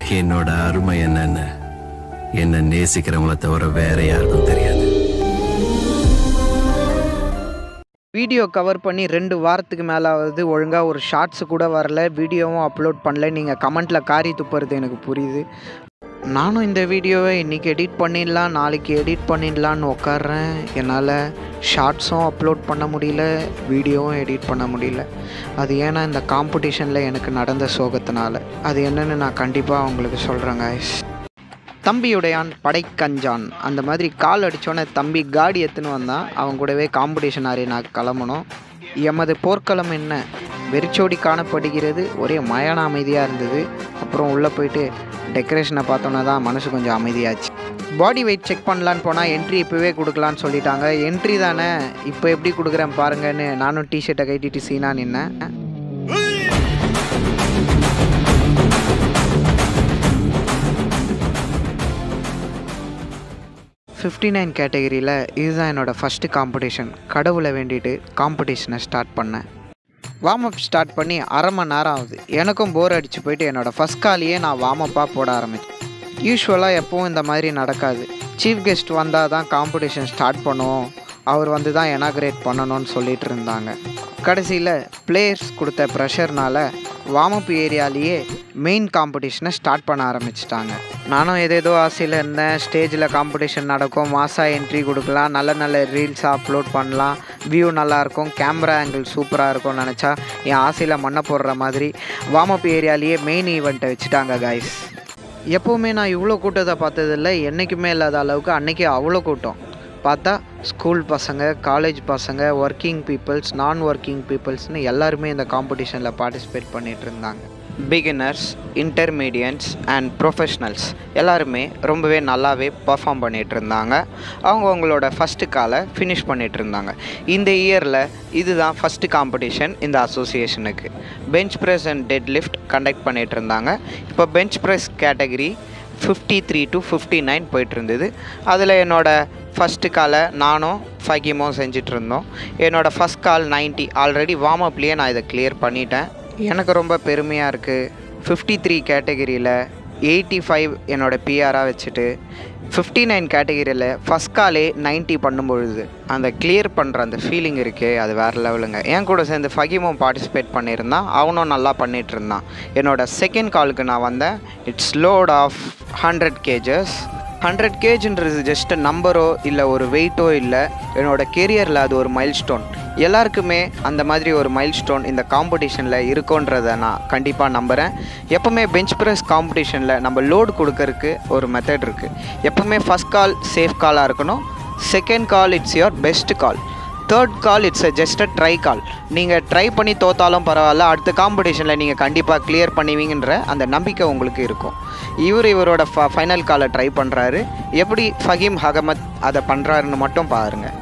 என்னோட அருமை என்னன்னு என்ன நேசிக்கிறவங்கள தவிர வேற யாருக்கும் தெரியாது வீடியோ கவர் பண்ணி ரெண்டு வாரத்துக்கு மேலே ஆகுது ஒழுங்காக ஒரு ஷார்ட்ஸ் கூட வரல வீடியோவும் அப்லோட் பண்ணல நீங்கள் கமெண்ட்டில் காரி துப்புறது எனக்கு புரியுது நானும் இந்த வீடியோவை இன்றைக்கி எடிட் பண்ணிடலாம் நாளைக்கு எடிட் பண்ணிடலான்னு உட்காடுறேன் என்னால் ஷார்ட்ஸும் அப்லோட் பண்ண முடியல வீடியோவும் எடிட் பண்ண முடியல அது ஏன்னா இந்த காம்படிஷனில் எனக்கு நடந்த சோகத்தினால அது என்னன்னு நான் கண்டிப்பாக உங்களுக்கு சொல்கிறேன் guys தம்பியுடையான் படைக்கஞ்சான் அந்த மாதிரி கால் அடித்தோன்னே தம்பி காடி எடுத்துன்னு வந்தான் அவன் கூடவே காம்படிஷன் அரேனாக்கு கிளம்பணும் எமது போர்க்களம் என்ன வெறிச்சோடி காணப்படுகிறது ஒரே மயான அமைதியாக இருந்தது அப்புறம் உள்ளே போயிட்டு டெக்கரேஷனை பார்த்தோன்னே தான் மனசு கொஞ்சம் அமைதியாச்சு பாடி வெயிட் செக் பண்ணலான்னு போனால் என்ட்ரி இப்போவே கொடுக்கலான்னு சொல்லிட்டாங்க என்ட்ரி தானே இப்போ எப்படி கொடுக்குறேன் பாருங்கன்னு நானும் டிஷர்ட்டை கட்டிட்டு சீனா நின்னேன் ஃபிஃப்டி நைன் கேட்டகரியில் இதுதான் என்னோடய ஃபஸ்ட்டு காம்படிஷன் கடவுளை வேண்டிட்டு காம்படிஷனை ஸ்டார்ட் பண்ணேன் வார்ம் அப் ஸ்டார்ட் பண்ணி அரை மணி நேரம் ஆகுது எனக்கும் போர் அடிச்சு போயிட்டு என்னோடய ஃபஸ்ட் காலையே நான் வார்ம் அப்பாக போட ஆரம்பித்தேன் யூஸ்வலாக எப்பவும் இந்த மாதிரி நடக்காது சீஃப் கெஸ்ட் வந்தால் தான் காம்படிஷன் ஸ்டார்ட் பண்ணுவோம் அவர் வந்து தான் எனாக்ரேட் பண்ணணும்னு சொல்லிட்டு இருந்தாங்க கடைசியில் பிளேயர்ஸ் கொடுத்த ப்ரெஷர்னால வார்ம் அப் ஏரியாலேயே மெயின் காம்படிஷனை ஸ்டார்ட் பண்ண ஆரம்பிச்சிட்டாங்க நானும் ஏதேதோ ஆசையில் இருந்தேன் ஸ்டேஜில் காம்படிஷன் நடக்கும் மாசா என்ட்ரி கொடுக்கலாம் நல்ல நல்ல ரீல்ஸ் அப்லோட் பண்ணலாம் வியூ நல்லாயிருக்கும் கேமரா ஆங்கிள் சூப்பராக இருக்கும்னு நினச்சா என் ஆசையில் மண்ணை போடுற மாதிரி வார்ம் அப் ஏரியாலேயே மெயின் ஈவெண்ட்டை வச்சுட்டாங்க கைஸ் எப்போவுமே நான் இவ்வளோ கூட்டத்தை பார்த்ததில்ல என்றைக்குமே இல்லாத அளவுக்கு அன்றைக்கி அவ்வளோ கூட்டம் பார்த்தா ஸ்கூல் பசங்க காலேஜ் பசங்க ஒர்க்கிங் பீப்புள்ஸ் நான் ஒர்க்கிங் பீப்புள்ஸ்னு எல்லாருமே இந்த காம்படிஷனில் பார்ட்டிசிபேட் பண்ணிட்டு இருந்தாங்க பிகினர்ஸ் இன்டர்மீடியன்ஸ் அண்ட் ப்ரொஃபஷ்னல்ஸ் எல்லாருமே ரொம்பவே நல்லாவே பர்ஃபார்ம் பண்ணிகிட்டு இருந்தாங்க அவங்க அவங்களோட ஃபஸ்ட்டு காலை ஃபினிஷ் பண்ணிகிட்டு இருந்தாங்க இந்த இயரில் இதுதான் ஃபஸ்ட்டு காம்படிஷன் இந்த அசோசியேஷனுக்கு bench press and deadlift conduct பண்ணிகிட்டு இருந்தாங்க இப்போ bench press category fifty three to fifty nine போயிட்டு இருந்தது அதில் என்னோடய ஃபஸ்ட்டு காலை நானும் ஃபகிமும் செஞ்சுட்டு இருந்தோம் என்னோடய ஃபஸ்ட் கால் 90 ஆல்ரெடி வார்ம் அப்லேயே நான் இதை கிளியர் பண்ணிட்டேன் எனக்கு ரொம்ப பெருமையாக இருக்குது ஃபிஃப்டி த்ரீ கேட்டகிரியில் எயிட்டி ஃபைவ் என்னோடய பிஆராக வச்சுட்டு ஃபிஃப்டி நைன் கேட்டகிரியில் ஃபஸ்ட் காலே 90 பண்ணும்பொழுது அந்த கிளியர் பண்ணுற அந்த ஃபீலிங் இருக்கே அது வேறு லெவலுங்க என் கூட சேர்ந்து ஃபகிமும் பார்ட்டிசிபேட் பண்ணியிருந்தான் அவனும் நல்லா பண்ணிகிட்டு இருந்தான் என்னோட செகண்ட் காலுக்கு நான் வந்தேன் it's load of hundred kgs hundred கேஜ்ன்றது ஜஸ்ட் நம்பரோ இல்லை ஒரு வெயிட்டோ இல்லை என்னோட கெரியரில் அது ஒரு மைல் ஸ்டோன் எல்லாருக்குமே அந்த மாதிரி ஒரு மைல் ஸ்டோன் இந்த காம்படிஷனில் இருக்குன்றதை நான் கண்டிப்பாக நம்புகிறேன் எப்போவுமே பெஞ்ச் ப்ரெஸ் காம்படிஷனில் நம்ம லோடு கொடுக்கறதுக்கு ஒரு மெத்தட் இருக்குது எப்போவுமே ஃபஸ்ட் கால் சேஃப் காலாக இருக்கணும் second call it's your best call third call it's a just a try call நீங்கள் ட்ரை பண்ணி தோத்தாலும் பரவாயில்ல அடுத்த காம்படிஷனில் நீங்கள் கண்டிப்பாக கிளியர் பண்ணுவீங்கன்ற அந்த நம்பிக்கை உங்களுக்கு இருக்கும் இவர் இவரோட ஃப ஃபைனல் காலை ட்ரை பண்ணுறாரு எப்படி ஃபஹீம் அகமத் அதை பண்ணுறாருன்னு மட்டும் பாருங்கள்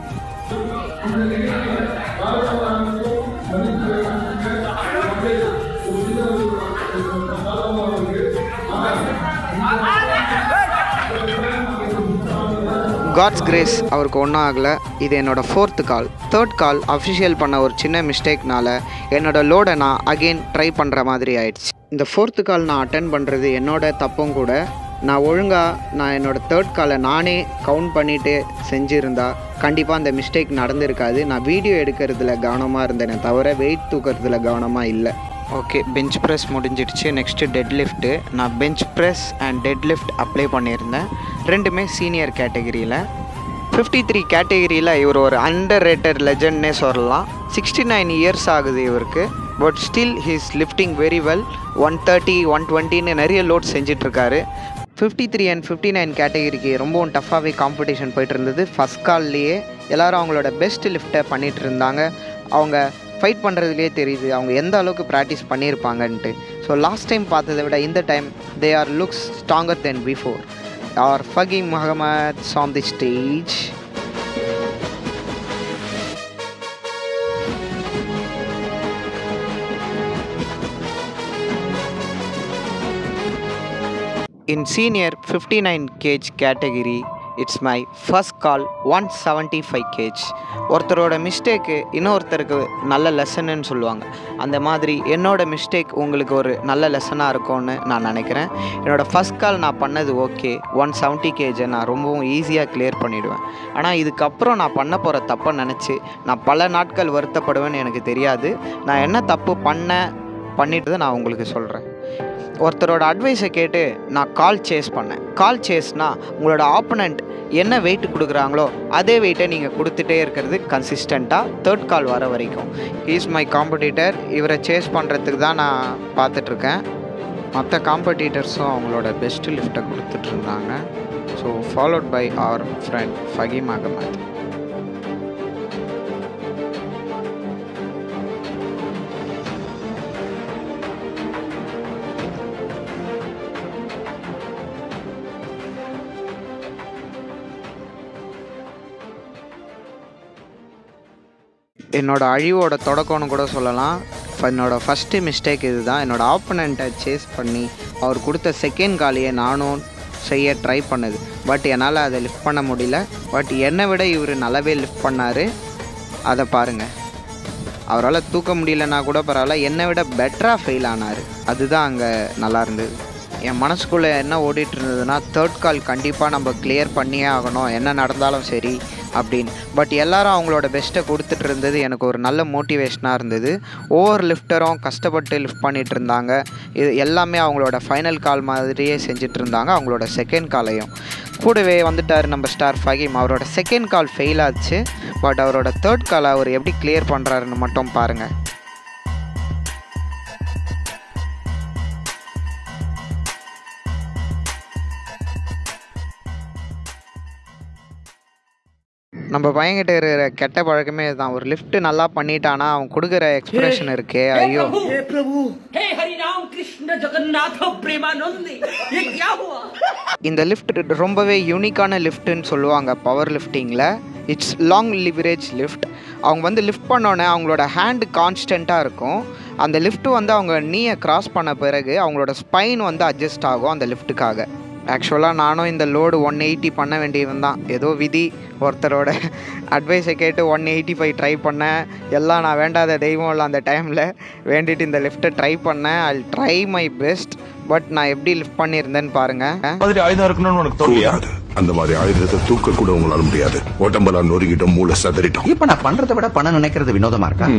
காட்ஸ் கிரேஸ் அவருக்கு ஒன்றும் ஆகலை இது என்னோட fourth call third call official பண்ண ஒரு சின்ன மிஸ்டேக்னால என்னோட லோடை நான் அகெயின் ட்ரை பண்ணுற மாதிரி ஆயிடுச்சு இந்த ஃபோர்த்து கால் நான் அட்டன் பண்ணுறது என்னோட தப்பும் கூட நான் ஒழுங்காக நான் என்னோட தேர்ட் காலை நானே கவுண்ட் பண்ணிட்டு செஞ்சுருந்தா கண்டிப்பாக அந்த மிஸ்டேக் நடந்திருக்காது நான் வீடியோ எடுக்கிறதுல கவனமாக இருந்தேனே தவிர வெயிட் தூக்கிறதுல கவனமாக இல்லை ஓகே பெஞ்ச் ப்ரெஸ் முடிஞ்சிடுச்சு நெக்ஸ்ட்டு டெட் லிஃப்ட்டு நான் bench press and deadlift apply பண்ணியிருந்தேன் ரெண்டுமே சீனியர் கேட்டகிரியில் ஃபிஃப்டி த்ரீ கேட்டகிரியில் இவர் ஒரு அண்டர் ரேட்டட் லெஜண்ட்னே சொல்லலாம் சிக்ஸ்டி நைன் இயர்ஸ் ஆகுது இவருக்கு but still he's lifting very well one thirty one டுவெண்ட்டின்னு நிறைய லோட் செஞ்சிட்ருக்காரு fifty three and fifty nine கேட்டகிரிக்கு ரொம்பவும் டஃப்பாகவே காம்படிஷன் போயிட்டு இருந்தது ஃபஸ்ட் கால்லையே எல்லாரும் அவங்களோட பெஸ்ட் லிஃப்ட்டை பண்ணிகிட்டு இருந்தாங்க அவங்க ஃபைட் பண்ணுறதுலேயே தெரியுது அவங்க எந்த அளவுக்கு ப்ராக்டிஸ் பண்ணியிருப்பாங்கன்ட்டு ஸோ லாஸ்ட் டைம் பார்த்ததை விட இந்த time they are looks stronger then before or Faheem Mohammed on the stage In senior 59 kg category, it's my first call one seventy five kg ஒருத்தரோட மிஸ்டேக்கு இன்னொருத்தருக்கு நல்ல லெசனுன்னு சொல்லுவாங்க அந்த மாதிரி என்னோட மிஸ்டேக் உங்களுக்கு ஒரு நல்ல லெசனாக இருக்கும்னு நான் நினைக்கிறேன் என்னோடய ஃபஸ்ட் கால் நான் பண்ணது ஓகே ஒன் செவன்ட்டி கேஜை நான் ரொம்பவும் ஈஸியாக கிளியர் பண்ணிவிடுவேன் ஆனால் இதுக்கப்புறம் நான் பண்ண போகிற தப்பை நினச்சி நான் பல நாட்கள் வருத்தப்படுவேன்னு எனக்கு தெரியாது நான் என்ன தப்பு பண்ணேன் பண்ணிட்டு நான் உங்களுக்கு சொல்கிறேன் ஒருத்தரோட அட்வைஸை கேட்டு நான் கால் சேஸ் பண்ணேன் கால் சேஸ்னால் உங்களோட ஆப்பனண்ட் என்ன வெயிட் கொடுக்குறாங்களோ அதே வெயிட்டை நீங்கள் கொடுத்துட்டே இருக்கிறது கன்சிஸ்டண்ட்டாக தேர்ட் கால் வர வரைக்கும் இஸ் மை காம்படிட்டர் இவரை சேஸ் பண்ணுறதுக்கு தான் நான் பார்த்துட்ருக்கேன் மற்ற காம்படிட்டர்ஸும் அவங்களோட பெஸ்ட்டு லிஃப்ட்டை கொடுத்துட்டு இருந்தாங்க so followed by our friend Faheem Ahmed என்னோட அழிவோட தொடக்கம்னு கூட சொல்லலாம் ஃப- என்னோட ஃபஸ்ட்டு மிஸ்டேக் இதுதான் என்னோட ஆப்பனண்ட்டை சேஸ் பண்ணி அவர் கொடுத்த செகண்ட் காலியை நானும் செய்ய ட்ரை பண்ணது பட் என்னால் அதை லிஃப்ட் பண்ண முடியல பட் என்னை விட இவர் நல்லாவே லிஃப்ட் பண்ணார் அதை பாருங்கள் அவரால் தூக்க முடியலன்னா கூட பரவாயில்ல என்னை விட பெட்டராக ஃபெயில் ஆனார் அதுதான் அங்கே நல்லா இருந்தது என் மனசுக்குள்ளே என்ன ஓடிட்டு இருந்ததுன்னா தேர்ட் கால் கண்டிப்பாக நம்ம கிளியர் பண்ணியே ஆகணும் என்ன நடந்தாலும் சரி அப்படின்னு பட் எல்லாரும் அவங்களோட பெஸ்ட்டை கொடுத்துட்டு இருந்தது எனக்கு ஒரு நல்ல மோட்டிவேஷனாக இருந்தது ஒவ்வொரு லிஃப்டரும் கஷ்டப்பட்டு லிஃப்ட் பண்ணிட்டு இருந்தாங்க இது எல்லாமே அவங்களோட ஃபைனல் கால் மாதிரியே செஞ்சுட்டு இருந்தாங்க அவங்களோட செகண்ட் காலையும் கூடவே வந்துட்டார் நம்ம ஸ்டார் ஃபகீம் அவரோட செகண்ட் கால் ஃபெயில் ஆச்சு பட் அவரோட தேர்ட் காலை அவர் எப்படி கிளியர் பண்ணுறாருன்னு மட்டும் பாருங்கள் நம்ம பையன்கிட்ட இருக்கிற கெட்ட பழக்கமே இதுதான் ஒரு லிஃப்ட் நல்லா பண்ணிட்டானா அவன் கொடுக்குற எக்ஸ்பிரஷன் இருக்கே ஐயோ हे प्रभु हे हरि राम कृष्ण जगन्नाथ प्रेमानंद ये क्या हुआ இந்த லிஃப்ட் ரொம்பவே யூனிக்கான லிஃப்ட்டுன்னு சொல்லுவாங்க பவர் லிஃப்டிங்கில் இட்ஸ் லாங் லிவரேஜ் லிஃப்ட் அவங்க வந்து லிஃப்ட் பண்ணோன்னே அவங்களோட ஹேண்டு கான்ஸ்டண்ட்டாக இருக்கும் அந்த லிஃப்ட் வந்து அவங்க நீயை கிராஸ் பண்ண பிறகு அவங்களோட ஸ்பைன் வந்து அட்ஜஸ்ட் ஆகும் அந்த லிஃப்ட்டுக்காக ஆக்சுவலாக நானும் இந்த லோடு ஒன் எயிட்டி பண்ண வேண்டியவன் தான் ஏதோ விதி ஒருத்தரோட அட்வைஸை கேட்டு ஒன் எயிட்டி ஃபைவ் ட்ரை பண்ணேன் எல்லாம் நான் வேண்டாத தெய்வம் இல்லை அந்த டைமில் வேண்டிட்டு இந்த லிஃப்ட்டை ட்ரை பண்ணேன் I try my best but நான் எப்படி லிஃப்ட் பண்ணியிருந்தேன்னு பாருங்கள் மாதிரி ஆயுதம் இருக்கணும்னு உனக்கு தோல்லையா முடியாது அந்த மாதிரி ஆயுதத்தை தூக்க கூட உங்களால முடியாது உடம்பெல்லாம் நொறுக்கிட்டோம் மூளை சதறிட்டோம் இப்ப நான் பண்றதை விட பண்ண நினைக்கிறது வினோதமா இருக்கா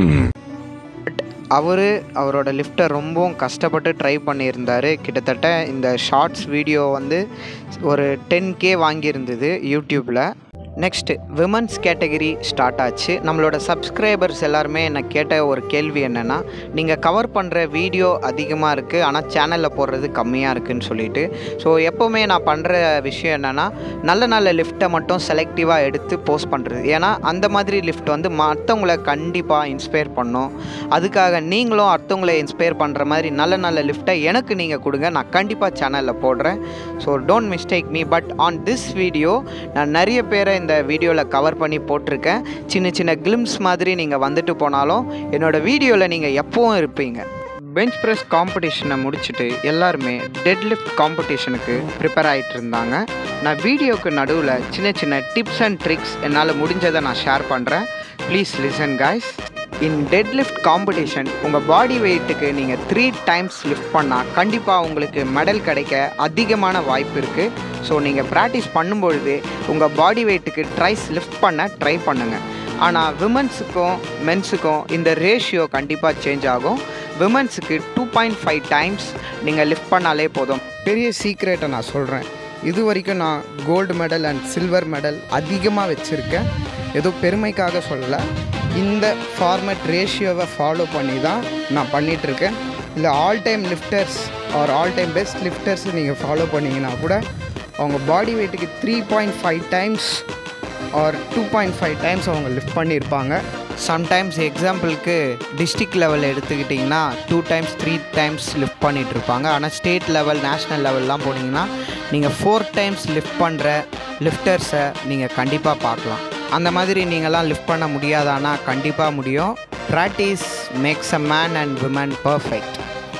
அவர் அவரோட லிஃப்ட்டை ரொம்பவும் கஷ்டப்பட்டு ட்ரை பண்ணியிருந்தார் கிட்டத்தட்ட இந்த ஷார்ட்ஸ் வீடியோ வந்து ஒரு டென் கே வாங்கியிருந்தது யூடியூப்பில் நெக்ஸ்ட்டு விமன்ஸ் கேட்டகரி ஸ்டார்ட் ஆச்சு நம்மளோட சப்ஸ்கிரைபர்ஸ் எல்லாருமே என்ன கேட்ட ஒரு கேள்வி என்னென்னா நீங்கள் கவர் பண்ணுற வீடியோ அதிகமாக இருக்குது ஆனால் சேனலில் போடுறது கம்மியாக இருக்குன்னு சொல்லிட்டு ஸோ எப்போவுமே நான் பண்ணுற விஷயம் என்னென்னா நல்ல நல்ல லிஃப்ட்டை மட்டும் செலக்டிவாக எடுத்து போஸ்ட் பண்ணுறது ஏன்னா அந்த மாதிரி லிஃப்ட் வந்து மற்றவங்கள கண்டிப்பாக இன்ஸ்பயர் பண்ணும் அதுக்காக நீங்களும் அடுத்தவங்களை இன்ஸ்பயர் பண்ணுற மாதிரி நல்ல நல்ல லிஃப்ட்டை எனக்கு நீங்கள் கொடுங்க நான் கண்டிப்பாக சேனலில் போடுறேன் so don't mistake me but on this video நான் நிறைய பேரை இந்த வீடியோவில் கவர் பண்ணி போட்டிருக்கேன் சின்ன சின்ன கிளிம்ஸ் மாதிரி நீங்கள் வந்துட்டு போனாலும் என்னோடய வீடியோவில் நீங்கள் எப்பவும் இருப்பீங்க பெஞ்ச் ப்ரெஸ் காம்படிஷனை முடிச்சுட்டு எல்லாருமே டெட் லிஃப்ட் காம்படிஷனுக்கு ப்ரிப்பேர் ஆகிட்டு இருந்தாங்க நான் வீடியோக்கு நடுவில் சின்ன சின்ன டிப்ஸ் அண்ட் ட்ரிக்ஸ் என்னால் முடிஞ்சதை நான் ஷேர் பண்ணுறேன் please listen guys in deadlift competition உங்கள் பாடி வெயிட்டுக்கு நீங்கள் த்ரீ டைம்ஸ் லிஃப்ட் பண்ணால் கண்டிப்பாக உங்களுக்கு மெடல் கிடைக்க அதிகமான வாய்ப்பு இருக்குது ஸோ நீங்கள் ப்ராக்டிஸ் பண்ணும்பொழுது உங்கள் பாடி வெயிட்டுக்கு ட்ரைஸ் லிஃப்ட் பண்ண ட்ரை பண்ணுங்கள் ஆனால் விமன்ஸுக்கும் மென்ஸுக்கும் இந்த ரேஷியோ கண்டிப்பாக சேஞ்ச் ஆகும் விமன்ஸுக்கு டூ பாயிண்ட் ஃபைவ் டைம்ஸ் நீங்கள் லிஃப்ட் பண்ணாலே போதும் பெரிய சீக்ரெட்டை நான் சொல்கிறேன் இது வரைக்கும் நான் gold medal and silver medal அதிகமாக வச்சுருக்கேன் ஏதோ பெருமைக்காக சொல்லலை இந்த ஃபார்மேட் ரேஷியோவை ஃபாலோ பண்ணி தான் நான் பண்ணிகிட்ருக்கேன் இல்லை all time lifters are all time best lifters நீங்கள் ஃபாலோ பண்ணிங்கன்னா கூட அவங்க பாடி வெயிட்டுக்கு three point five times or two point five times அவங்க லிஃப்ட் பண்ணியிருப்பாங்க சம்டைம்ஸ் எக்ஸாம்பிளுக்கு டிஸ்ட்ரிக்ட் லெவல் எடுத்துக்கிட்டிங்கன்னா two times three times lift பண்ணிட்டு இருப்பாங்க ஆனால் ஸ்டேட் லெவல் நேஷ்னல் லெவல்லாம் போனீங்கன்னா நீங்கள் ஃபோர் டைம்ஸ் லிஃப்ட் பண்ணுற லிஃப்டர்ஸை நீங்கள் கண்டிப்பாக பார்க்கலாம் அந்த மாதிரி நீங்களாம் லிஃப்ட் பண்ண முடியாதானா கண்டிப்பாக முடியும் practice makes a man and women perfect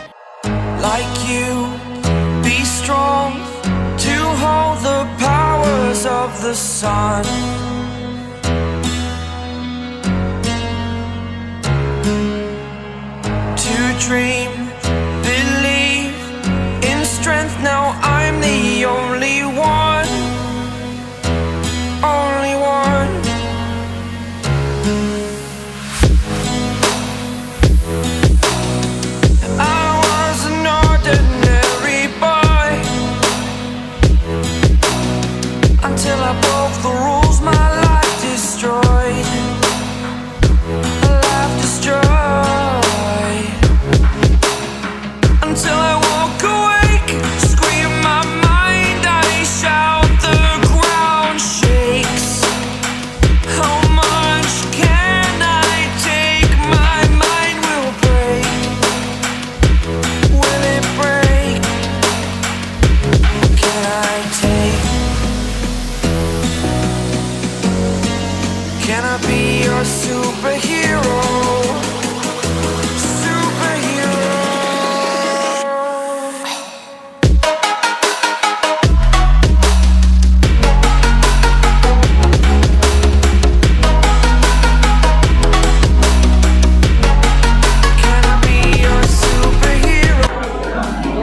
like you. Be strong to hold the powers of the the sun. To dream, believe in strength. Now I'm the only one, only one. I was an ordinary boy until I broke the rules. My life destroyed, life destroyed. Until I walk awake, scream my mind, I shout, the ground shakes. How much can I take? My mind will break. Will it break? Can I take? Can I be your superhero? Superhero. Can I be your superhero?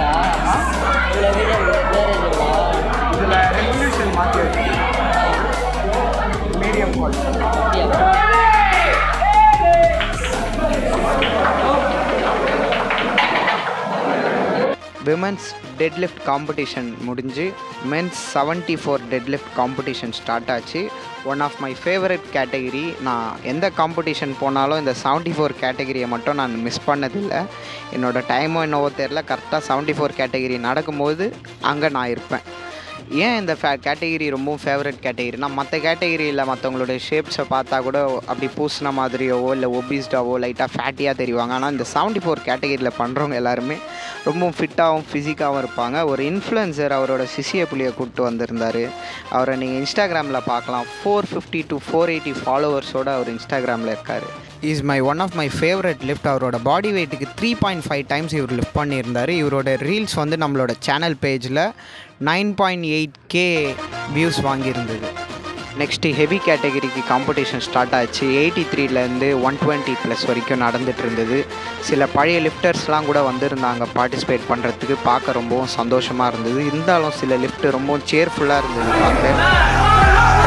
Women's deadlift competition முடிஞ்சு men's seventy four deadlift competition start ஆச்சு one of my favourite category நான் எந்த competition போனாலும் இந்த seventy four கேட்டகிரியை மட்டும் நான் miss பண்ணதில்லை என்னோடய டைமும் என்னவோ தெரில கரெக்டாக செவன்ட்டி ஃபோர் கேட்டகிரி நடக்கும்போது அங்கே நான் இருப்பேன் ஏன் இந்த ஃபே கேட்டகிரி ரொம்பவும் ஃபேவரட் கேட்டகிரினா மற்ற கேட்டகிரியில் மற்றவங்களோட ஷேப்ஸை பார்த்தா கூட அப்படி பூசின மாதிரியோவோ இல்லை ஒபிஸ்டாவோ லைட்டாக ஃபேட்டியாக தெரிவாங்க ஆனால் இந்த செவன்ட்டி ஃபோர் கேட்டகிரியில் பண்ணுறவங்க எல்லாருமே ரொம்பவும் ஃபிட்டாகவும் ஃபிசிக்காகவும் இருப்பாங்க ஒரு இன்ஃப்ளூயன்சர் அவரோட சிசிய புலியை கூப்பிட்டு வந்திருந்தார் அவரை நீங்கள் இன்ஸ்டாகிராமில் பார்க்கலாம் four fifty to four eighty ஃபாலோவர்ஸோடு அவர் இன்ஸ்டாகிராமில் இருக்கார் is my one of my favourite lift அவரோட பாடி வெயிட்டுக்கு த்ரீ பாயிண்ட் ஃபைவ் டைம்ஸ் இவர் லிஃப்ட் பண்ணியிருந்தார் இவரோட ரீல்ஸ் வந்து நம்மளோட சேனல் பேஜில் nine point eight K views வாங்கியிருந்தது நெக்ஸ்ட்டு ஹெவி கேட்டகரிக்கு காம்படிஷன் ஸ்டார்ட் ஆச்சு எயிட்டி த்ரீலேருந்து ஒன் டுவெண்ட்டி ப்ளஸ் வரைக்கும் நடந்துட்டு இருந்தது சில பழைய லிஃப்டர்ஸ்லாம் கூட வந்திருந்தாங்க பார்ட்டிசிபேட் பண்ணுறதுக்கு பார்க்க ரொம்பவும் சந்தோஷமாக இருந்தது இருந்தாலும் சில லிஃப்ட் ரொம்பவும் சேர்ஃபுல்லாக இருந்தது பார்க்க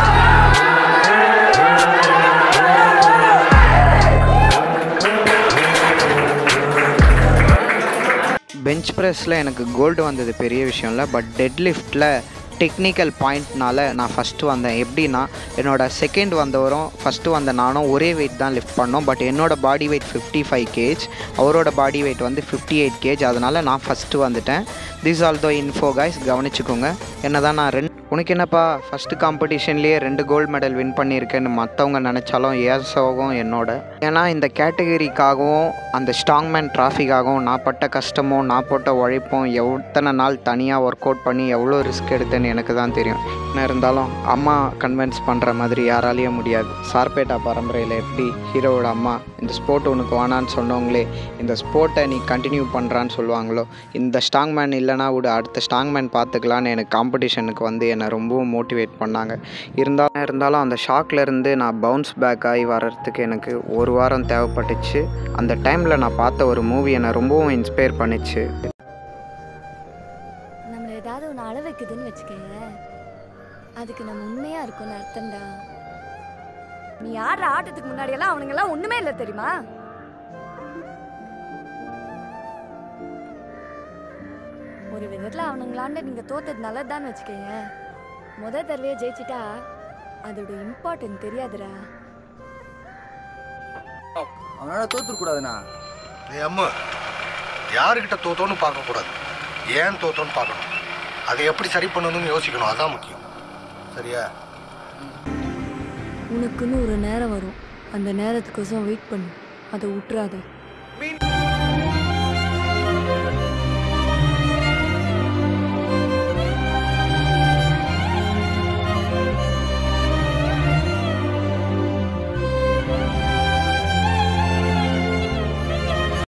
பெஞ்ச் ப்ரெஸ்ஸில் எனக்கு கோல்டு வந்தது பெரிய விஷயம் இல்லை பட் டெட் லிஃப்ட்டில் டெக்னிக்கல் பாயிண்ட்னால நான் ஃபஸ்ட்டு வந்தேன் எப்படின்னா என்னோட செகண்ட் வந்தவரும் ஃபஸ்ட்டு வந்த நானும் ஒரே வெயிட் தான் லிஃப்ட் பண்ணோம் பட் என்னோட body weight fifty five kg அவரோட பாடி வெயிட் வந்து ஃபிஃப்டி எயிட் கேஜ் அதனால் நான் ஃபஸ்ட்டு வந்துட்டேன் this all though info guys கவனிச்சுக்கோங்க என்ன தான் நான் ரெண்டு உனக்கு என்னப்பா ஃபஸ்ட்டு காம்படிஷன்லேயே ரெண்டு கோல்டு மெடல் வின் பண்ணியிருக்கேன்னு மற்றவங்க நினச்சாலும் ஏன் சோகம் என்னோட ஏன்னா இந்த கேட்டகரிக்காகவும் அந்த ஸ்ட்ராங்மேன் ட்ராஃபிக்காகவும் நான் பட்ட கஷ்டமும் நான் போட்ட உழைப்பும் எத்தனை நாள் தனியாக ஒர்க் அவுட் பண்ணி எவ்வளோ ரிஸ்க் எடுத்தேன்னு எனக்கு தான் தெரியும் என்ன இருந்தாலும் அம்மா கன்வின்ஸ் பண்ணுற மாதிரி யாராலையும் முடியாது சார்பேட்டா பரம்பரையில் எப்படி ஹீரோவோட அம்மா இந்த ஸ்போர்ட் உனக்கு வேணான்னு சொன்னவங்களே இந்த ஸ்போர்ட்டை நீ கண்டினியூ பண்ணுறான்னு சொல்லுவாங்களோ இந்த ஸ்ட்ராங் மேன் இல்லைனா விட அடுத்த ஸ்ட்ராங் மேன் பார்த்துக்கலான்னு எனக்கு காம்படிஷனுக்கு வந்து என்னை ரொம்பவும் மோட்டிவேட் பண்ணாங்க இருந்தாலும் இருந்தாலும் அந்த ஷாக்ல இருந்து நான் பவுன்ஸ் பேக் ஆகி வர்றதுக்கு எனக்கு ஒரு வாரம் தேவைப்பட்டுச்சு அந்த டைமில் நான் பார்த்த ஒரு மூவி என்னை ரொம்பவும் இன்ஸ்பயர் பண்ணிச்சு நம்மளை ஏதாவது ஒன்று அழ வைக்குதுன்னு வச்சுக்கோங்க அதுக்கு நம்ம உண்மையாக இருக்கும்னு அர்த்தம்டா நீ ஆடுற ஆட்டத்துக்கு முன்னாடியெல்லாம் அவனுங்கெல்லாம் ஒன்றுமே இல்லை தெரியுமா ஒரு விதத்தில் அவனுங்களாண்ட நீங்கள் தோத்தது நல்லதுதான்னு வச்சுக்கோங்க முத தடவையை ஜெயிச்சிட்டா அதோட இம்பார்ட்டன்ட் தெரியாதுடா அவனால தோத்துக்கூடாதுண்ணா ஏய் அம்மா யாருக்கிட்ட தோத்தோன்னு பார்க்கக்கூடாது ஏன் தோத்தோன்னு பார்க்கணும் அதை எப்படி சரி பண்ணணும்னு யோசிக்கணும் அதான் முக்கியம் சரியா உனக்குன்னு ஒரு நேரம் வரும் அந்த நேரத்துக்கோசம் வெயிட் பண்ணு அதை விட்டுறாத